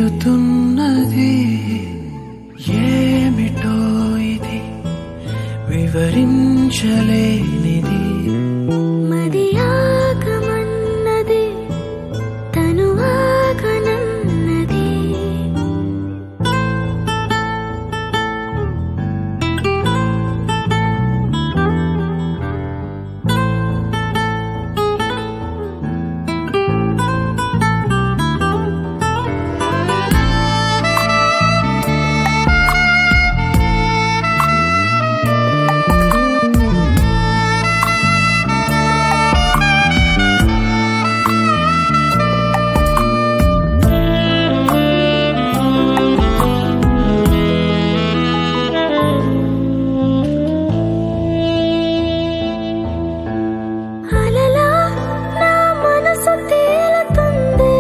చేరుతున్నది ఏమిటో ఇది వివరించలేనిది మది ఆగమన్నది తను ఆగనన్నది అలలా నా మనసు తేలుతుంది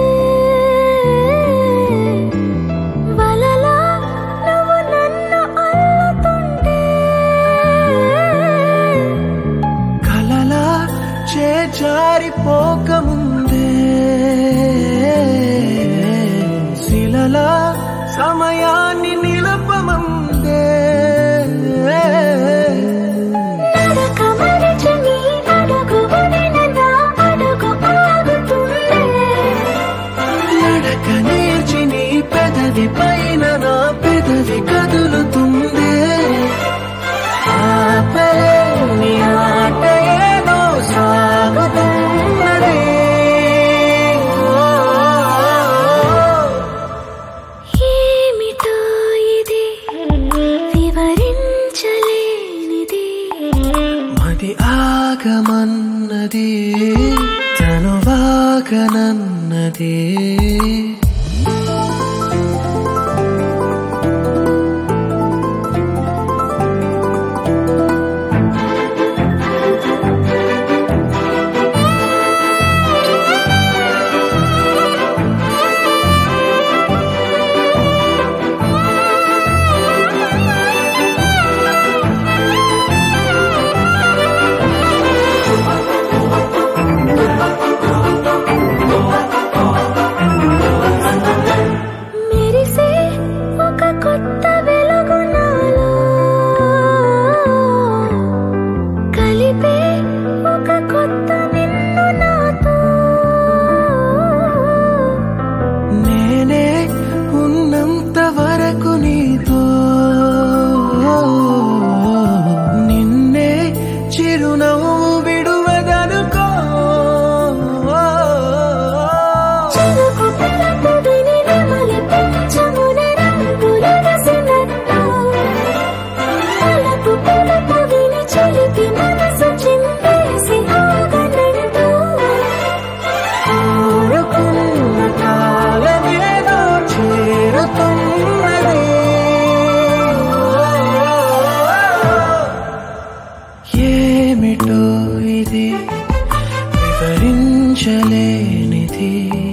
వలలా నువ్వు నన్ను అల్లుతుంటే కలలా చేజారిపోకముందే శిలలా సమయాన్ని నిలపమందే నడక మరిచి నీ అడుగు వదిన నా అడుగు ఆగుతుందే నడక నేర్చి నీ పెదవి పైన నా పెదవి కదులుతుందే ఆపలేని ఆట ఏదో సాగుతున్నది ఏమిటో ఇది వివరించలేనిది మది ఆగమన్నది తను వాగనన్నది మెరిసే ఒక కొత్త వెలుగు నాలో కలిపే ఒక కొత్త నిన్ను నాతో నేనే ఉన్నంత వరకు నీతో నిన్నే చిరునవ్వు విడువదనుకో చెరుకు పిలకు విని నెమలి పెంచమున రంగులెగసినట్టు తలకు పిలుపు విని చిలిపి మనసు చిందేసి ఆగనంటూ కోరుకున్న కాలమేదో చేరుతున్నది ఏమిటో ఇది వివరించలేనిది